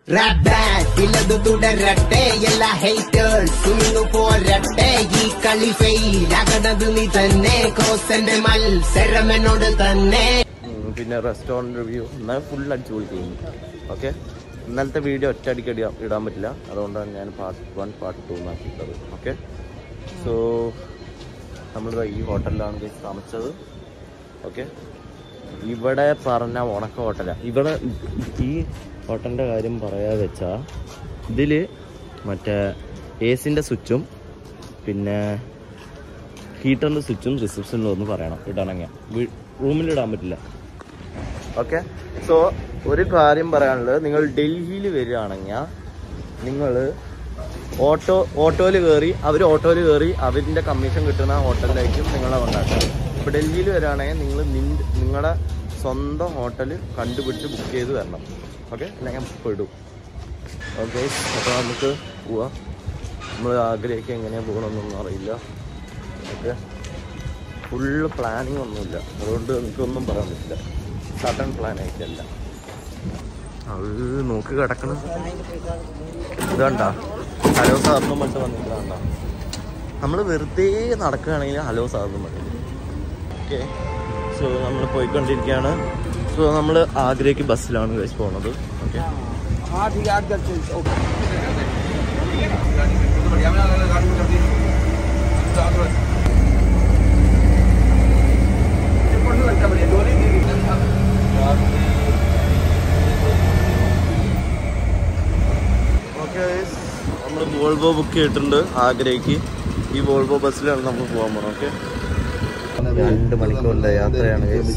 Rap bat ഇല്ലത് തുടരട്ടെ എല്ലാ ഹേറ്റേഴ്സ് ഇന്നു പോരട്ടെ ഈ കളി ഫെയിൽ ആകണത് നീ തന്നെ കോസന്റെ മത്സരം എന്നോട് തന്നെ ഉം, പിന്നെ റെസ്റ്റോറൻറ്റ് റിവ്യൂ എന്നാൽ ഫുൾ അടിച്ചു പൊളിക്കുന്നു ഓക്കെ ഇന്നലത്തെ വീഡിയോ ഒറ്റയടിക്ക് അടി ഇടാൻ പറ്റില്ല അതുകൊണ്ടാണ് ഞാൻ പാർട്ട് വൺ പാർട്ട് ടു ആക്കിയിട്ടത് ഓക്കെ സോ നമ്മൾ ഈ ഹോട്ടലിലാണ് guys താമസിച്ചത് ഓക്കെ ഇവിടെ പറഞ്ഞ ഉണക്ക ഹോട്ടലാണ് ഇവിടെ ഈ ഹോട്ടലിൻ്റെ കാര്യം പറയാതെ വെച്ചാൽ ഇതിൽ മറ്റേ എ സിൻ്റെ സ്വിച്ചും പിന്നെ ഹീറ്ററിൻ്റെ സ്വിച്ചും റിസപ്ഷനിലും ഒന്ന് പറയണം ഇടണമെങ്കിൽ റൂമിൽ ഇടാൻ പറ്റില്ല ഓക്കെ സോ ഒരു കാര്യം പറയാനുള്ളത് നിങ്ങൾ ഡൽഹിയിൽ വരികയാണെങ്കിൽ നിങ്ങൾ ഓട്ടോ ഓട്ടോയിൽ കയറി അവർ ഓട്ടോയിൽ കയറി അവരിൻ്റെ കമ്മീഷൻ കിട്ടുന്ന ഹോട്ടലിലേക്കും നിങ്ങളെ കൊണ്ടാക്കുക ഇപ്പോൾ ഡൽഹിയിൽ വരികയാണെങ്കിൽ നിങ്ങൾ നിങ്ങളുടെ സ്വന്തം ഹോട്ടൽ കണ്ടുപിടിച്ച് ബുക്ക് ചെയ്ത് വരണം ഓക്കെ അല്ലെങ്കിൽ പെടും ഓക്കെ അപ്പോൾ നമുക്ക് പോവാം നമ്മൾ ആഗ്രഹിക്കുക എങ്ങനെയാണ് പോകണമെന്നൊന്നും അറിയില്ല ഓക്കെ ഫുള്ള് പ്ലാനിങ് ഒന്നുമില്ല അതുകൊണ്ട് എനിക്കൊന്നും പറയാൻ പറ്റില്ല സഡൻ പ്ലാൻ ആയിട്ടല്ല അത് നോക്കി കിടക്കണ ഇതണ്ട ഹലോ സാറിനും പറഞ്ഞിട്ട് വന്നിട്ടാണ്ട നമ്മൾ വെറുതെ നടക്കുകയാണെങ്കിൽ ഹലോ സാറിനും പറഞ്ഞു ഓക്കെ സോ നമ്മൾ പോയിക്കൊണ്ടിരിക്കുകയാണ് സോ നമ്മൾ ആഗ്രയ്ക്ക് ബസ്സിലാണ് കഴിച്ച് പോണത് ഓക്കെ ഓക്കെ നമ്മൾ വോൾവോ ബുക്ക് ചെയ്തിട്ടുണ്ട് ആഗ്രയ്ക്ക് ഈ വോൾവോ ബസ്സിലാണ് നമ്മൾ പോകാൻ പോകണം ഓക്കെ രണ്ട് മണിക്കൂറിൻ്റെ യാത്രയാണ് guys.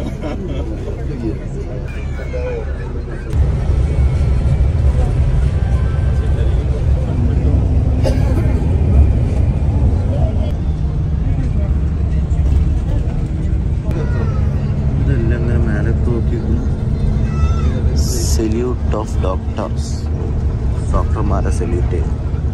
ഇതെല്ലാം ഇങ്ങനെ മേലെ നോക്കിയിരുന്നു സെല്യൂട്ട് ഓഫ് ഡോക്ടേഴ്സ് ഡോക്ടർമാരെ സെല്യൂട്ട് ചെയ്യും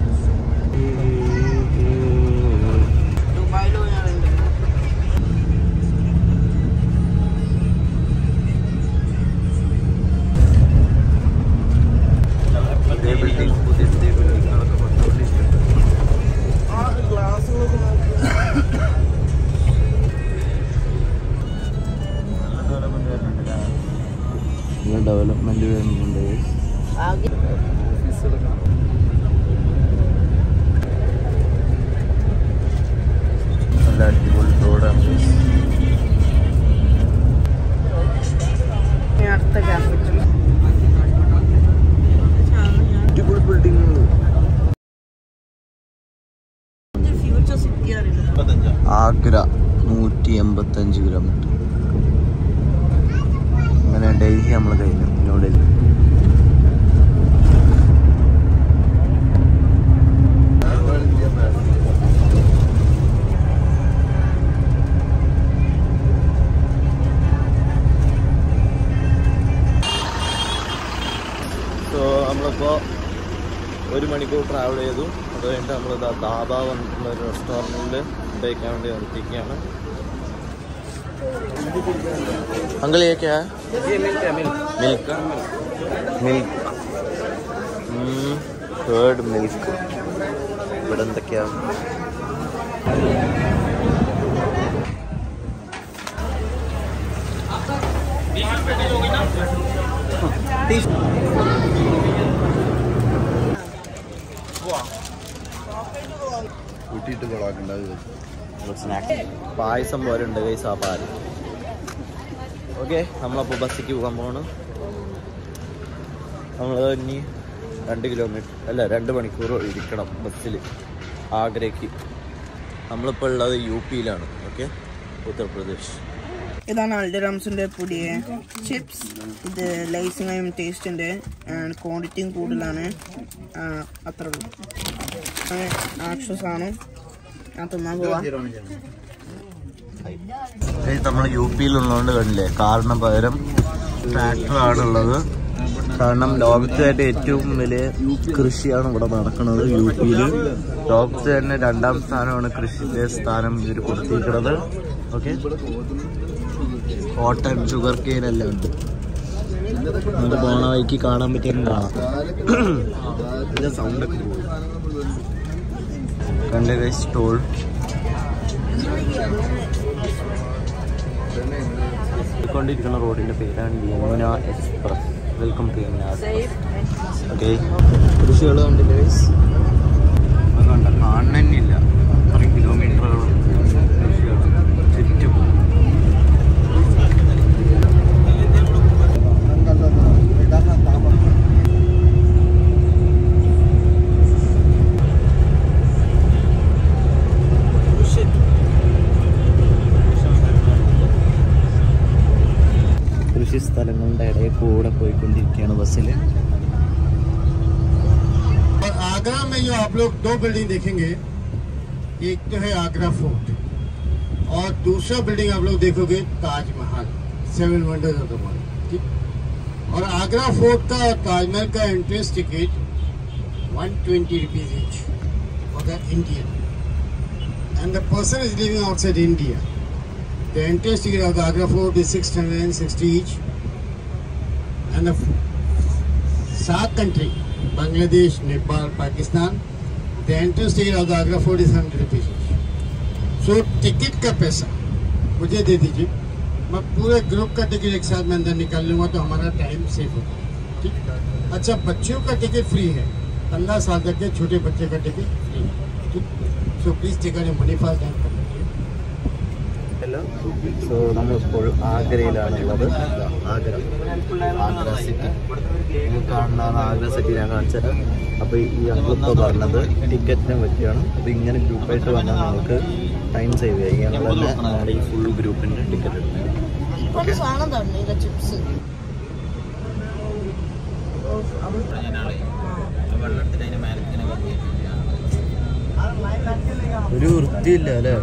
പുതിയ ബിൽഡിംഗ് പുതിയ പുതിയ ബിൽഡിങ്ങുകളൊക്കെ വന്നുകൊണ്ടിരിക്കുന്നുണ്ട് ഡെവലപ്മെന്റ് വരുന്നുണ്ട് നല്ല അടിപൊളി റോഡാണ് അടുത്ത ക്യാപിറ്റൽ അടിപൊളി ബിൽഡിങ്ങുകൾ ഫ്യൂച്ചർ സിറ്റി അറിയില്ല ആഗ്ര നൂറ്റി എൺപത്തഞ്ച് കിലോമീറ്റർ അങ്ങനെ ഡൽഹി നമ്മൾ കഴിഞ്ഞു ന്യൂഡൽഹി സോ നമ്മളിപ്പോൾ ഒരു മണിക്കൂർ ട്രാവൽ ചെയ്തു അത് കഴിഞ്ഞിട്ട് നമ്മൾ ദാബ വന്നിട്ടുള്ള ഒരു റെസ്റ്റോറൻറ്റിൽ കഴിക്കാൻ വേണ്ടി നിർത്തിയിരിക്കുകയാണ് अंकल ये क्या है ये मिल्क है milk milk milk curd milk ഇവിടെ എന്തൊക്കെയാ കൂട്ടിയിട്ട് കൊളാക്കണ്ടാവുക സ്നാക്സ് പായസം പോലെ ഉണ്ട് കൈസ് ആ പാല് ഓക്കെ നമ്മളപ്പോൾ ബസ്സിക്ക് പോകാൻ പോവാണ് നമ്മൾ ഇനി രണ്ട് കിലോമീറ്റർ അല്ല രണ്ട് മണിക്കൂർ ഇരിക്കണം ബസ്സിൽ ആഗ്രയ്ക്ക് നമ്മളിപ്പോൾ ഉള്ളത് യു പിയിലാണ് ഓക്കെ ഉത്തർപ്രദേശ് ഇതാണ് അൽഡിറാംസിന്റെ പുതിയ ചിപ്സ് ഇത് ലൈസിങ്ങായും ടേസ്റ്റ് ഉണ്ട് ആൻഡ് ക്വാണ്ടിറ്റിയും കൂടുതലാണ് ആ, അത്ര ഉള്ളൂ ആക്സസ് ആണ് ഞാൻ തിന്നാൻ പോവാ നമ്മൾ യു പിയിലുള്ളതുകൊണ്ട് കണ്ടില്ലേ കാറിന് പകരം ട്രാക്ടറാണുള്ളത് കാരണം ലോകത്ത് തന്നെ ഏറ്റവും വലിയ കൃഷിയാണ് ഇവിടെ നടക്കുന്നത് യു പിയിൽ ലോകത്ത് തന്നെ രണ്ടാം സ്ഥാനമാണ് കൃഷിയുടെ സ്ഥാനം ഇവർ കൊടുത്തിരിക്കുന്നത് ഓക്കെ കോട്ടൺ ഷുഗർ കെയിൻ എല്ലാം ഉണ്ട് നമുക്ക് പോണ വഴിക്ക് കാണാൻ പറ്റിയെന്ന് കാണാം സൗണ്ട് ഒക്കെ പോകും കണ്ട ഗൈസ് ടോൾ കൊണ്ടിരിക്കുന്ന റോഡിന്റെ പേരാണ് Yamuna express welcome to Yamuna okay കൃഷികൾ കണ്ടില്ല ഗൈസ് അത് കണ്ട കാണുന്നില്ല അത്രയും കിലോമീറ്ററുകളും കൃഷികൾ ചുറ്റും കൃഷി സ്ഥലങ്ങളുടെ ഇടയിൽ കൂടെ പോയിക്കൊണ്ടിരിക്കുകയാണ് ബസ്സിൽ और आगरा में जो आप लोग दो बिल्डिंग देखेंगे एक तो है आगरा फोर्ट और दूसरा बिल्डिंग आप लोग देखोगे Taj Mahal seven wonders of the world ठीक और आगरा फोर्ट का और ताजमहल का entrance ticket 120 rupees each for the Indian and the person is living outside India the entrance ticket of the Agra fort is 660 each and the South country, Bangladesh, Nepal, Pakistan, the entrance ticket of the Agra fort is 100 rupees. So ticket का पैसा मुझे दे दीजिए मैं पूरे group का ticket एक साथ में अंदर निकाल लूंगा तो हमारा टाइम सेव होगा ठीक अच्छा बच्चों का टिकट फ्री है पंद्रह साल तक के छोटे बच्चे का टिकट फ्री है ठीक so please ticket money fast time कर लीजिए സോ നമ്മളിപ്പോൾ ആഗ്രയിലാണ് ഉള്ളത് ആഗ്ര ആഗ്ര സിറ്റി നിങ്ങൾക്ക് കാണുന്നതാണ് ആഗ്ര സിറ്റി ഞാൻ കാണിച്ചത് അപ്പോൾ ഈ ഞങ്ങളിപ്പോൾ പറഞ്ഞത് ടിക്കറ്റിനെ പറ്റിയാണ് അപ്പോൾ ഇങ്ങനെ ഗ്രൂപ്പായിട്ട് വന്നാൽ നമുക്ക് ടൈം സേവ് ചെയ്യാം ഈ ഞങ്ങൾ തന്നെ നമ്മുടെ ഈ ഫുൾ ഗ്രൂപ്പിൻ്റെ ടിക്കറ്റ് എടുക്കുന്നത് സാധനം തന്നില്ല ചിപ്സ് ഒരു വൃത്തിയില്ല അല്ലേ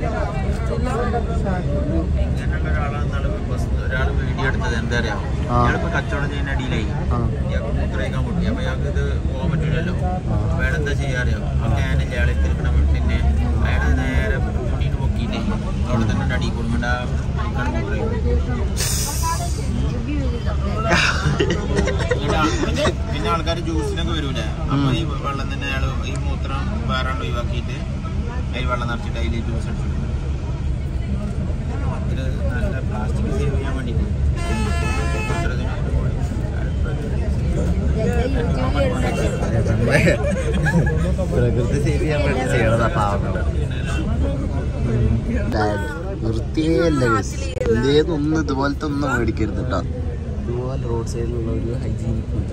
ഒരാൾ വീഡിയോ എടുത്തത് എന്താ അറിയാം ആ. ഇയാളിപ്പോ കച്ചവടം ചെയ്യുന്ന അടിയിലായി ആ ഇയാൾക്ക് മൂത്രയിക്കാൻ പൊട്ടി അപ്പൊ ഇയാൾക്ക് ഇത് പോകാൻ പറ്റില്ലല്ലോ അപ്പൊ അയാൾ എന്താ ചെയ്യാ അറിയാം ആ ക്യാനിൽ ഇയാളെ തിരിക്കണം പിന്നെ അയാൾ നേരെ മുന്നിട്ട് പൊക്കിയിട്ടേ അവിടെ തന്നെ അടി കൊടുക്കേണ്ട പിന്നെ ആൾക്കാർ ജ്യൂസിനൊക്കെ വരൂലേ അപ്പൊ ഈ വെള്ളം തന്നെ അയാൾ ഈ മൂത്രം വേറെ ഒഴിവാക്കിയിട്ട് അതിൽ വെള്ളം നിറച്ചിട്ട് അതിൽ ജ്യൂസ് അടിച്ചു ഇത് നല്ല പ്ലാസ്റ്റിക് സേവ് ചെയ്യാൻ വേണ്ടിയിട്ട് പ്രകൃതി സേവ് ചെയ്യാൻ വേണ്ടി ചെയ്യണതാ പാവങ്ങള് വൃത്തിയേ അല്ല എന്തേന്നൊന്നും ഇതുപോലത്തെ ഒന്നും മേടിക്കരുത് കേട്ടോ ഇതുപോലെ റോഡ് സൈഡിലുള്ള ഒരു ഹൈജീനിക് ഇല്ല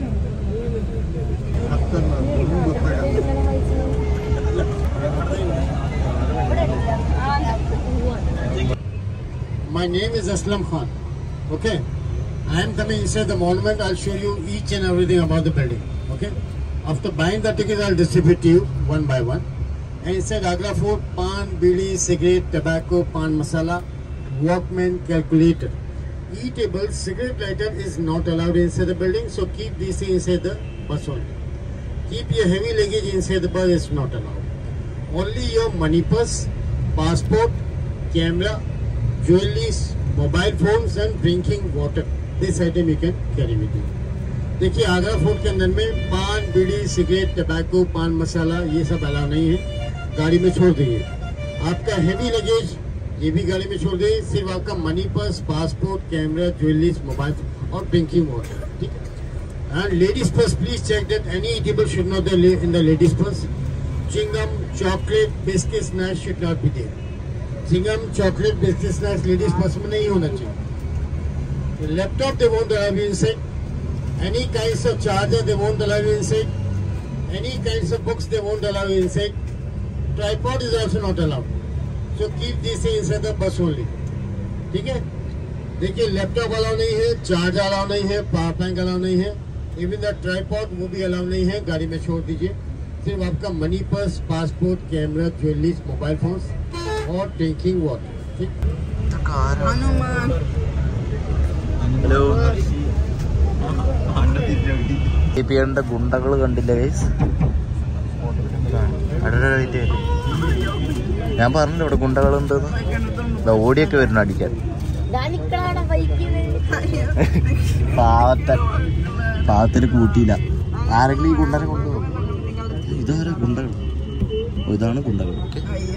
My name is Aslam Khan. Okay. I am coming inside the monument. I'll show you each and everything about the building. Okay. After buying the ticket, I'll distribute to you one by one. And inside Agra Fort, pan, bidi, cigarette, tobacco, pan masala, Walkman, calculator. Eatable cigarette lighter is not allowed inside the building, so keep these things inside the bus only. Keep your heavy luggage inside the bus is not allowed. Only your money purse, passport, camera, jewelries, mobile phones and drinking water. This item you can carry with you. देखिए Agra fort के अंदर में पान बीड़ी cigarette tobacco पान मसाला ये सब allow नहीं है गाड़ी में छोड़ दीजिए आपका हैवी लगेज ये भी गाड़ी में छोड़ दीजिए सिर्फ आपका money purse passport camera jewelleries mobile और ड्रिंकिंग वाटर ठीक है and ladies purse please check that any eatable should not in the ladies purse chewing gum chocolate biscuit snacks should not be there chewing gum chocolate biscuit snacks ladies purse में नहीं होना चाहिए laptop they won't allow you inside any kinds of charger they won't allow you inside any kinds of books they won't allow you inside tripod is also not allowed so keep these things inside the bus only ठीक है देखिए laptop allow नहीं है charger allow नहीं है power bank allow नहीं है even the tripod वो भी अलाउ नहीं है गाड़ी में छोड़ दीजिए सिर्फ आपका money purse passport camera jewelleries mobile phones और ड्रिंकिंग वाटर ठीक ഹനുമാൻ ഹലോ എ പി ആറിന്റെ ഗുണ്ടകൾ കണ്ടില്ല ഗൈസ് ഞാൻ പറഞ്ഞില്ല ഇവിടെ ഗുണ്ടകൾ ഉണ്ടെന്ന് ദാ ഓടിയൊക്കെ വരുന്നു അടിക്കാൻ പാവത്തെ പാവത്തിന് കൂട്ടിയില്ല ആരെങ്കിലും ഈ കുണ്ടനെ കൊണ്ടുപോകും ഇതാരാ കുണ്ടകൾ ഓ, ഇതാണ് കുണ്ടകൾ ഓക്കെ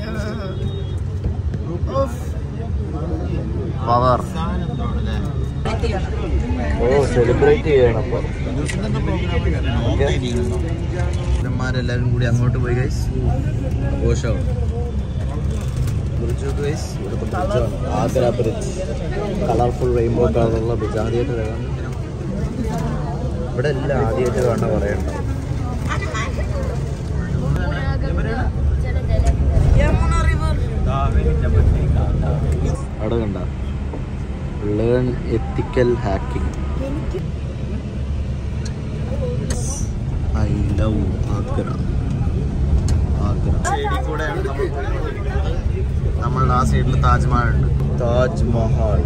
പവർ ഓ സെലിബ്രേറ്റ് ചെയ്യണം അപ്പൊ ഇവന്മാരെല്ലാരും കൂടി അങ്ങോട്ട് പോയി ഗൈസ് ആഘോഷവും ബ്രിഡ്ജ് ഗൈസ് ഇവിടുത്തെ ബ്രിഡ്ജാണ് ആഗ്ര ബ്രിഡ്ജ് കളർഫുൾ റെയിൻബോ കളറുള്ള ബ്രിഡ്ജ് ആദ്യമായിട്ട് വരാൻ ഇവിടെ എല്ലാം ആദ്യമായിട്ട് കാണാൻ കുറേ ഉണ്ടാവും അവിടെ കണ്ട learn ethical hacking I love Agra Agra സൈഡിൽ കൂടെയാണ് നമ്മൾ നമ്മളുടെ ആ സൈഡിൽ താജ്മഹൽ ഉണ്ട് താജ്മഹൽ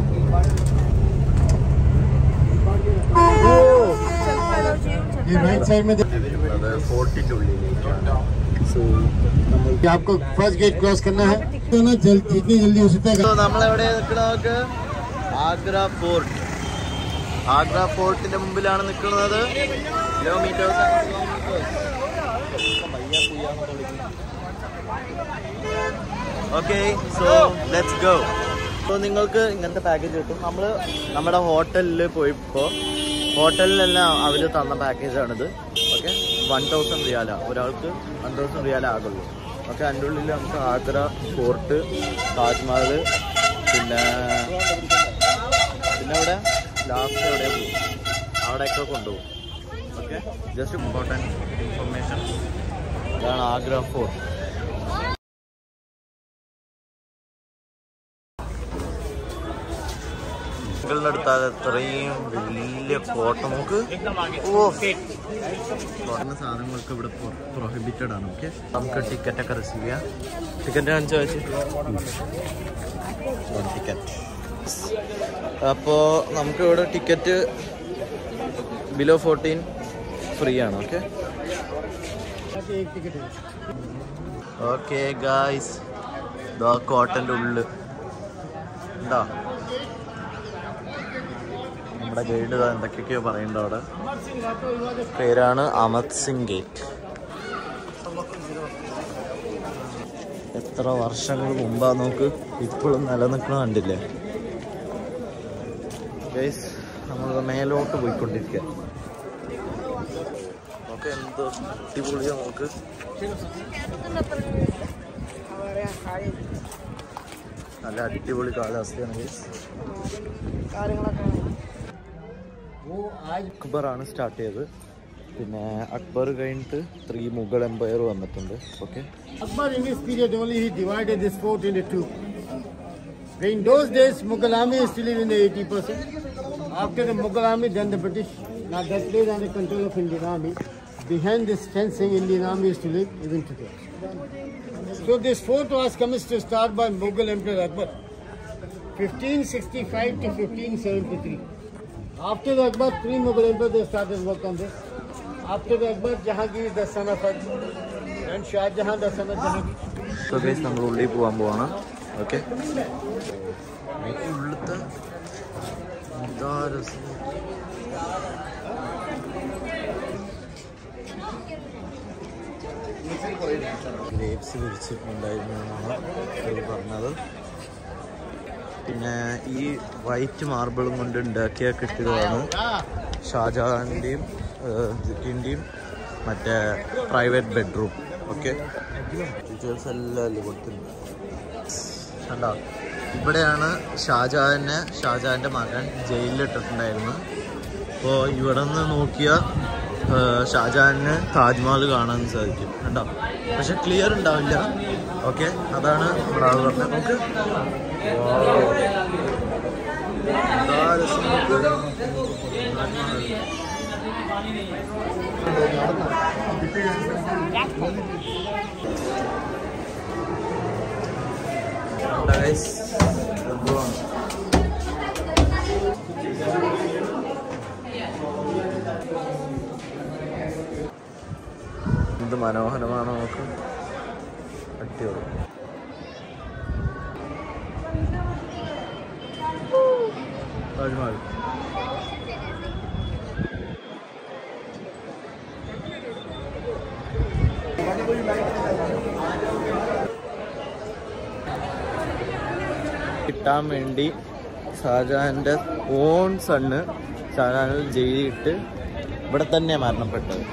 ये राइट साइड में അത് ഫോർട്ടിൻ്റെ ഉള്ളിലേക്കാണ് സോ നമ്മൾ देखिए, आपको फर्स्ट गेट क्रॉस करना है तो ना जल, जितनी जल्दी हो सकता है നമ്മളെവിടെ നിൽക്കണമൊക്കെ ആഗ്ര ഫോർട്ട് ആഗ്ര ഫോർട്ടിന്റെ മുമ്പിലാണ് നിൽക്കുന്നത് kilometres okay so let's go അപ്പോൾ നിങ്ങൾക്ക് ഇങ്ങനത്തെ പാക്കേജ് കിട്ടും നമ്മൾ നമ്മുടെ ഹോട്ടലിൽ പോയപ്പോൾ ഹോട്ടലിലെല്ലാം അവർ തന്ന പാക്കേജാണിത് ഓക്കെ വൺ തൗസൻഡ് റിയാല ഒരാൾക്ക് വൺ തൗസൻഡ് റിയാല ആകുള്ളൂ ഓക്കെ അതിൻ്റെ ഉള്ളിൽ നമുക്ക് ആഗ്ര ഫോർട്ട് താജ്മഹൽ പിന്നെ പിന്നെ അവിടെ ലാസ്റ്റ് എവിടെ പോകും അവിടെയൊക്കെ കൊണ്ടുപോകും ഓക്കെ ജസ്റ്റ് ഇമ്പോർട്ടൻറ്റ് ഇൻഫർമേഷൻ ഇതാണ് ആഗ്ര ഫോർട്ട് ിന്റെ അടുത്താൽ അത്രയും വലിയ കോട്ട നമുക്ക് ഓ കോട്ടന്റെ സാധനങ്ങളൊക്കെ ഇവിടെ പ്രൊഹിബിറ്റഡ് ആണ് ഓക്കെ നമുക്ക് ടിക്കറ്റ് ഒക്കെ റിസീവ് ചെയ്യാം ടിക്കറ്റ് കാണിച്ചു വെച്ച് ടിക്കറ്റ് അപ്പോൾ നമുക്ക് ഇവിടെ ടിക്കറ്റ് ബിലോ ഫോർട്ടീൻ ഫ്രീ ആണ് ഓക്കെ एक टिकट है ഓക്കെ ഗായ്സ് ഇതാ കോട്ടൻ്റെ ഉള്ളിൽ ഉണ്ടോ നമ്മുടെ ഗൈഡ് ഇതാ എന്തൊക്കെയൊക്കെയോ പറയുന്നുണ്ട് അവിടെ പേരാണ് അമത് സിംഗ് ഗേറ്റ് എത്ര വർഷങ്ങൾ മുമ്പാ നോക്ക് ഇപ്പോഴും നിലനിൽക്കണ കണ്ടില്ലേ ഗൈസ് നമ്മൾ മേലോട്ട് പോയിക്കൊണ്ടിരിക്കുക നമുക്ക് എന്ത് അടിപൊളിയാ നോക്ക് നല്ല അടിപൊളി കാലാവസ്ഥയാണ് ഗൈസ് वो आज അക്ബറാണ് സ്റ്റാർട്ട് ചെയ്തത് പിന്നെ അക്ബർ കഴിഞ്ഞിട്ട് ത്രീ മുഗൾ എംപയർ വന്നിട്ടുണ്ട് okay Akbar in his period only he divided this fort into two. In those days, Mughal army is still in the 80%. After the Mughal army, then the British, now that place under control of Indian army. Behind this fencing, Indian army is to live even today. So this fort was commenced to start by Mughal Emperor Akbar, 1565 to 1573. After the Akbar, three Mughal emperors they started work on this. After the Akbar, Jahangir, the son of Akbar, and Shah Jahan, the son of Jahangir. So guys നമ്മൾ ഉള്ളിൽ പോകാൻ പോവാണ് okay ഉള്ളത്തെ ഇതാ രസം grapes പിടിച്ചിട്ടുണ്ടായിരുന്നു എന്നാണ് അവർ പറഞ്ഞത് പിന്നെ ഈ വൈറ്റ് മാർബിളും കൊണ്ട് ഉണ്ടാക്കിയ കെട്ടിടമാണ് ഷാജഹാൻ്റെയും ജിക്കിൻ്റെയും മറ്റേ പ്രൈവറ്റ് ബെഡ്റൂം ഓക്കെ ഡീറ്റെയിൽസ് എല്ലാം അല്ലേ കൊടുത്തിട്ടുണ്ട് കണ്ടോ ഇവിടെയാണ് ഷാജഹാനെ ഷാജഹാൻ്റെ മകൻ ജയിലിലിട്ടിട്ടുണ്ടായിരുന്നു അപ്പോൾ ഇവിടെ നിന്ന് നോക്കിയ ഷാജഹാന് താജ്മഹൽ കാണാൻ സാധിക്കും കണ്ടോ പക്ഷെ ക്ലിയർ ഉണ്ടാവില്ല ഓക്കെ അതാണ് ഇവിടെ ആള് പറഞ്ഞത് നമുക്ക് എന്താ രസം നോക്ക്. താജ്മഹൽ. കണ്ടോ guys? സംഭവമാണ്. എന്ത് മനോഹരമാണ് നമുക്ക് അടിപൊളി താജ്മഹൽ കിട്ടാൻ വേണ്ടി ഷാജഹാന്റെ ഓൺ സണ്ണ് ഷാജഹാനിൽ ജയിലിട്ട് ഇവിടെ തന്നെ മരണപ്പെട്ടത്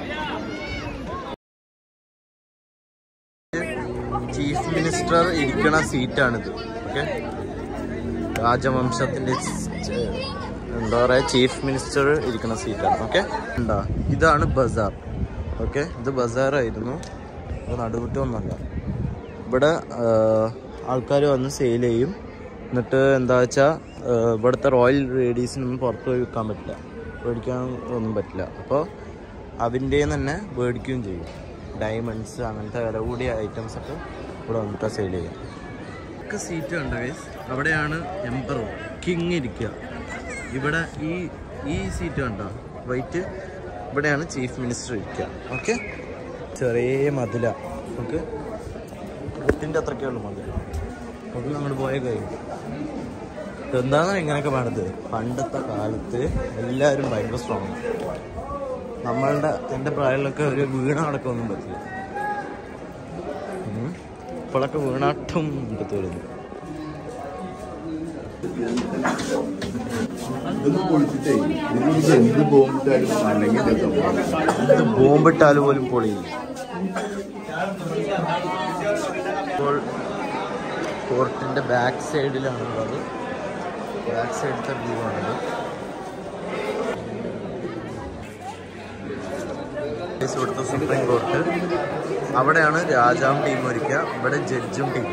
ചീഫ് മിനിസ്റ്റർ ഇരിക്കണ സീറ്റാണിത് ഓക്കെ രാജവംശത്തിന്റെ ച- എന്താ പറയാ ചീഫ് മിനിസ്റ്റർ ഇരിക്കുന്ന സീറ്റാണ് ഓക്കെ ഉണ്ടാ ഇതാണ് ബസാർ ഓക്കെ ഇത് ബസാറായിരുന്നു ഇത് നടുവിട്ടൊന്നല്ല ഇവിടെ ആൾക്കാർ വന്ന് സെയിൽ ചെയ്യും എന്നിട്ട് എന്താ വെച്ചാൽ ഇവിടുത്തെ റോയൽ റേഡീസിനൊന്നും പുറത്ത് പോയി വിൽക്കാൻ പറ്റില്ല മേടിക്കാൻ ഒന്നും പറ്റില്ല അപ്പോൾ അതിൻ്റെ തന്നെ മേടിക്കുകയും ചെയ്യും ഡയമണ്ട്സ് അങ്ങനത്തെ വില കൂടിയ ഐറ്റംസ് ഒക്കെ ഇവിടെ വന്നിട്ട് സെയിൽ ചെയ്യും ഒക്കെ സീറ്റ് ഉണ്ട് ഗൈസ് അവിടെയാണ് എംപറർ കിങ് ഇരിക്കുക ഇവിടെ ഈ ഈ സീറ്റ് കണ്ടോ വൈറ്റ് ഇവിടെയാണ് ചീഫ് മിനിസ്റ്റർ ഇരിക്കുക ഓക്കെ ചെറിയ മതില നമുക്ക് ഇതിൻ്റെ അത്രയ്ക്കേ ഉള്ളൂ മതിൽ നമുക്ക് നമ്മൾ പോയ കഴിയും എന്താണ് ഇങ്ങനെയൊക്കെ വേണ്ടത് പണ്ടത്തെ കാലത്ത് എല്ലാവരും ഭയങ്കര സ്ട്രോങ് നമ്മളുടെ എൻ്റെ പ്രായത്തിലൊക്കെ ഒരു വീണ അടക്കമൊന്നും പറ്റില്ല ഉം. ഇപ്പോഴൊക്കെ വീണാട്ടും എടുത്തു വരുന്നു ഇതൊന്നും പൊളിച്ചിട്ടേ ഇതിനൊരു എന്ത് ബോംബിട്ടാലും അല്ലെങ്കിൽ ഇത് ബോംബിട്ടാൽ പോലും പൊളിയില്ല ഇപ്പോൾ കോർട്ടിന്റെ ബാക്ക് സൈഡിലാണുള്ളത് ബാക്ക് സൈഡിലത്തെ വ്യൂ ആണിത് Guys, ഇവിടുത്തെ സുപ്രീം കോർട്ട് അവിടെയാണ് രാജാവും ടീം ഒരുക്കുക ഇവിടെ ജഡ്ജും ടീം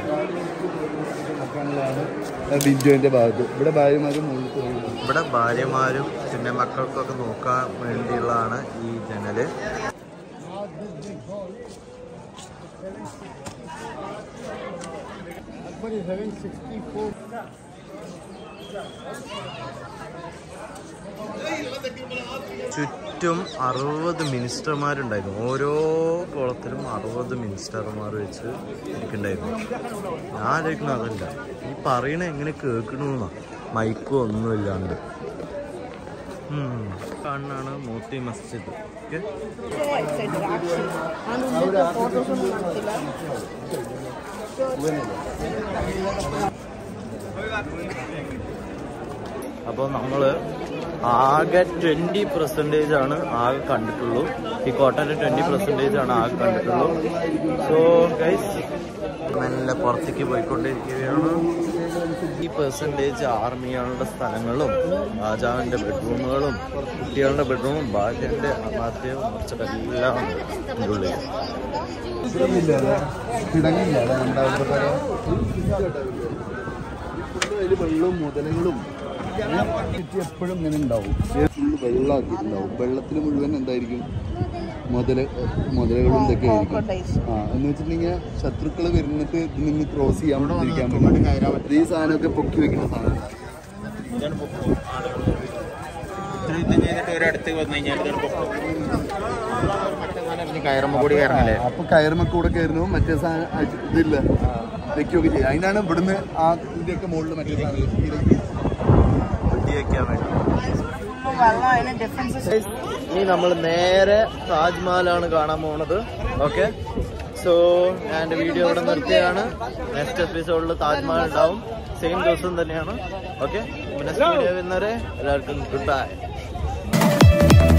ബിജുവിന്റെ ഭാഗത്ത് ഇവിടെ ഭാര്യമാരും മുകളിൽ പോയി ഇവിടെ ഭാര്യമാരും പിന്നെ മക്കൾക്കൊക്കെ നോക്കാൻ വേണ്ടിയുള്ളതാണ് ഈ ജനല് ചുറ്റും അറുപത് മിനിസ്റ്റർമാരുണ്ടായിരുന്നു ഓരോ കുളത്തിലും അറുപത് മിനിസ്റ്റർമാർ വെച്ച് ഇരിക്കണ്ടായിരുന്നു ഞാൻ ആലോചിക്കുന്നത് അതല്ല ഈ പറയണ എങ്ങനെ കേൾക്കണമെന്നാ മൈക്കും ഒന്നും ഇല്ലാണ്ട് ഉം. കാണുന്നതാണ് Moti Masjid okay excited actually അതിന്റെ ഫോട്ടോസ് ഒന്നും നടത്തില്ല അപ്പോൾ നമ്മൾ ആകെ ട്വൻറ്റി പെർസെൻറ്റേജ് ആണ് ആകെ കണ്ടിട്ടുള്ളൂ ഈ കോട്ടൻ്റെ ട്വൻറ്റി പെർസെൻറ്റേജ് ആണ് ആകെ കണ്ടിട്ടുള്ളൂ സോ ഗൈസ് മെല്ലെ പുറത്തേക്ക് പോയിക്കൊണ്ടിരിക്കുകയാണ് ഈ പെർസെൻറ്റേജ് ആർമികളുടെ സ്ഥലങ്ങളും രാജാവിൻ്റെ ബെഡ്റൂമുകളും കുട്ടികളുടെ ബെഡ്റൂമും ഭാര്യൻ്റെ അമാത്യവും കുറച്ചെല്ലാം ഉണ്ട് ഇതിൻ്റെ ഉള്ളിൽ കിടങ്ങില്ല അതിൽ വെള്ളവും മുതലകളും എപ്പോഴും ഇങ്ങനെ ഉണ്ടാവും ഫുള്ള് വെള്ളമാക്കിയിട്ടുണ്ടാവും വെള്ളത്തിൽ മുഴുവൻ എന്തായിരിക്കും മുതല മുതലകളും ഇതൊക്കെ ആയിരിക്കും Crocodiles. ആ എന്ന് വെച്ചിട്ടുണ്ടെങ്കിൽ ശത്രുക്കൾ വരുന്നിട്ട് ഇതിൽ നിന്ന് ക്രോസ് ചെയ്യാൻ പറ്റിരിക്കാൻ പറ്റും ഈ സാധനമൊക്കെ പൊക്കി വെക്കുന്ന സാധനം ഇത്ര യുദ്ധം ചെയ്തിട്ട് ഒരടുത്ത് വന്നു കഴിഞ്ഞാൽ ഇതാണ് പൊക്കം കയറുമ്പോൾ കൂടി കയറണല്ലേ അപ്പൊ കയറുമ്പോ കൂടെ കയറുന്നു മറ്റേ സാധനം അടി- ഇതില്ല വെക്കുകയൊക്കെ ചെയ്യും അതിനാണ് ഇവിടുന്ന് ആ ഇതിന്റെയൊക്കെ മുകളിൽ മറ്റേ സാധനം ഇതിലേക്ക് വെടിവെക്കാൻ വേണ്ടി ഇപ്പൊ വെള്ളം അതിന് ഡിഫറൻസസ് ഇനി നമ്മൾ നേരെ താജ്മഹലാണ് കാണാൻ പോകുന്നത് ഓക്കെ സോ ഞാൻ എൻ്റെ വീഡിയോ ഇവിടെ നിർത്തിയാണ് നെക്സ്റ്റ് എപ്പിസോഡിൽ താജ്മഹൽ ഉണ്ടാവും സെയിം ദിവസം തന്നെയാണ് ഓക്കെ നെക്സ്റ്റ് വീഡിയോ വരുന്നവരെ എല്ലാവർക്കും ഗുഡ് ബൈ